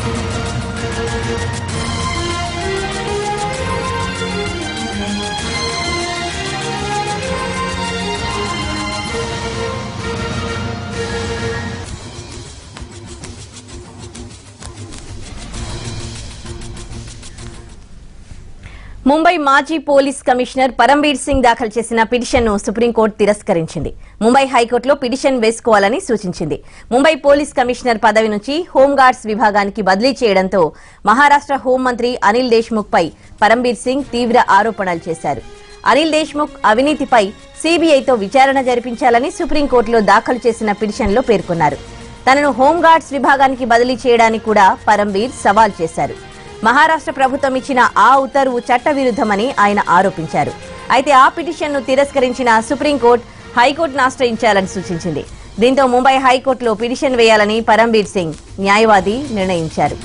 ముంబై మాజీ police commissioner Param Vir Singh దాఖలు చేసిన పిటిషన్ను సుప్రీంకోర్టు తిరస్కరించింది ముంబై హైకోర్టులో పిటిషన్ వేసుకోవాలని సూచించింది ముంబై పోలీస్ కమిషనర్ పదవి నుంచి హోంగార్డ్స్ విభాగానికి బదిలీ చేయడంతో మహారాష్ట్ర హోంమంత్రి అనిల్ దేశ్ముఖ్ పై పరంబీర్ సింగ్ తీవ్ర ఆరోపణలు చేశారు అనిల్ దేశ్ముఖ్ అవినీతిపై సీబీఐతో విచారణ జరిపించాలని సుప్రీంకోర్టులో దాఖలు చేసిన పిటిషన్లో పేర్కొన్నారు తనను హోంగార్డ్స్ విభాగానికి బదిలీ చేయడానికి కూడా పరంబీర్ సవాల్ చేశారు మహారాష్ట్ర ప్రభుత్వం ఇచ్చిన ఆ ఉత్తర్వు చట్టవిరుద్ధమని ఆయన ఆరోపించారు అయితే ఆ పిటిషన్ను తిరస్కరించిన సుప్రీంకోర్టు హైకోర్టును ఆశ్రయించాలని సూచించింది దీంతో ముంబై హైకోర్టులో పిటిషన్ వేయాలని పరంబీర్ సింగ్ న్యాయవాది నిర్ణయించారు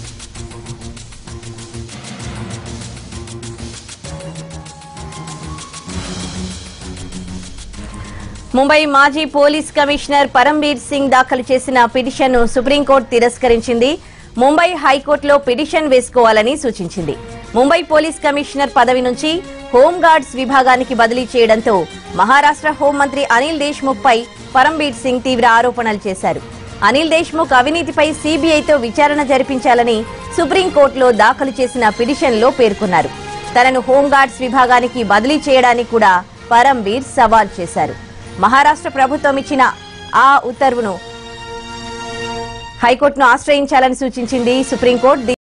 ముంబై మాజీ పోలీస్ కమిషనర్ పరంబీర్ సింగ్ దాఖలు చేసిన పిటిషన్ను సుప్రీంకోర్టు తిరస్కరించింది ముంబై హైకోర్టులో పిటిషన్ వేసుకోవాలని సూచించింది ముంబై పోలీస్ కమిషనర్ పదవి నుంచి హోంగార్డ్స్ విభాగానికి బదిలీ చేయడంతో మహారాష్ట్ర హోంమంత్రి అనిల్ దేశ్ముఖ్ పై పరంబీర్ సింగ్ తీవ్ర ఆరోపణలు చేశారు అనిల్ దేశ్ముఖ్ అవినీతిపై సీబీఐతో విచారణ జరిపించాలని సుప్రీంకోర్టులో దాఖలు చేసిన పిటిషన్లో పేర్కొన్నారు తనను హోంగార్డ్స్ విభాగానికి బదిలీ చేయడానికి కూడా పరంబీర్ సవాల్ చేశారు మహారాష్ట్ర ప్రభుత్వం ఇచ్చిన ఆ ఉత్తర్వును హైకోర్టును ఆశ్రయించాలని సూచించింది సుప్రీంకోర్టు